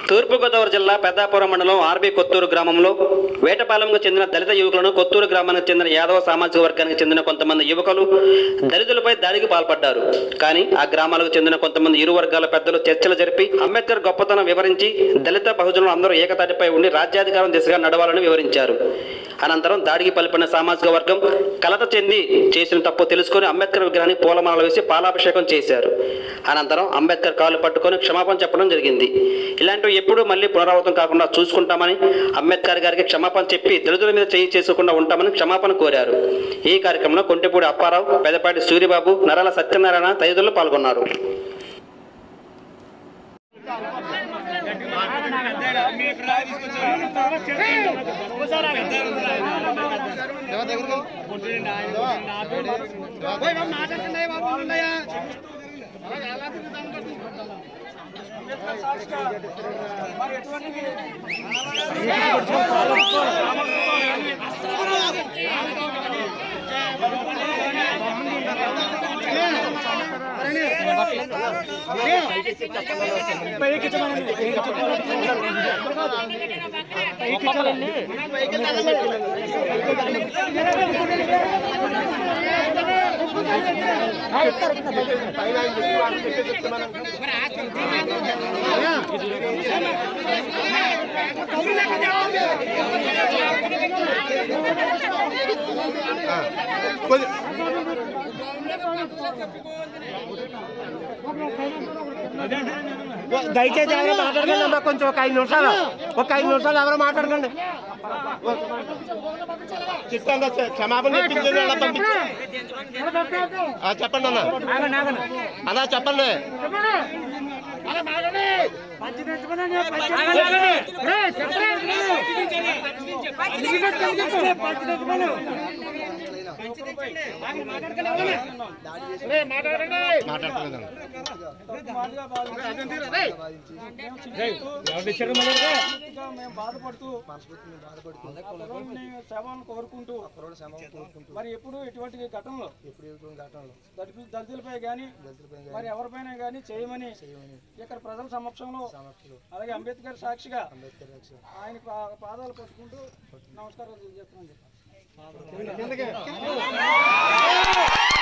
తూర్పుగోదావరి జిల్లా పెద్దాపురం మండలం ఆర్బీ కొత్తూరు గ్రామంలో వేటపాలెంకు చెందిన దళిత యువకులను కొత్తూరు గ్రామానికి చెందిన యాదవ సామాజిక వర్గానికి చెందిన కొంతమంది యువకులు దళితులపై దాడికి పాల్పడ్డారు కానీ ఆ గ్రామాలకు చెందిన కొంతమంది ఇరు వర్గాల పెద్దలు చర్చలు జరిపి అంబేద్కర్ గొప్పతనం వివరించి దళిత బహుజనులు అందరూ ఏకతాటిపై ఉండి రాజ్యాధికారం దిశగా నడవాలని వివరించారు అనంతరం దాడికి పలిపిన సామాజిక వర్గం కలత చెంది చేసిన తప్పు తెలుసుకొని అంబేద్కర్ విగ్రహానికి పూలమాలలు వేసి పాలాభిషేకం చేశారు అనంతరం అంబేద్కర్ కాలు పట్టుకొని క్షమాపణ చెప్పడం జరిగింది ఇలాంటివి ఎప్పుడూ మళ్ళీ పునరావృతం కాకుండా చూసుకుంటామని అంబేద్కర్ గారికి క్షమాపణ చెప్పి దళితుల మీద చేయి చేసుకోకుండా ఉంటామని క్షమాపణ కోరారు ఈ కార్యక్రమంలో కొంటెపూడి అప్పారావు పెదపాటి సూరిబాబు నరాల సత్యనారాయణ తదితరులు పాల్గొన్నారు దయచేసి ఎవరో మాట్లాడకండి అమ్మా కొంచెం ఒక ఐదు నిమిషాలు ఒక ఐదు నిమిషాలు ఎవరో మాట్లాడకండి చిత్తంగా క్షమాపణ చెప్పింది అలా పంపించు. ఆ, చెప్పండి అన్న అన్నా చెప్పండి మాట్లాడలేదు మేము బాధపడుతూ సేవలను కోరుకుంటూ మరి ఎప్పుడు ఎటువంటి ఘటనలో దళితుల- దళితులపై కానీ మరి ఎవరిపైన కానీ చేయమని ఇక్కడ ప్రజల సమక్షంలో అలాగే అంబేద్కర్ సాక్షిగా ఆయన పా- పాదాలు పట్టుకుంటూ నమస్కారాలు తెలియజేస్తున్నాను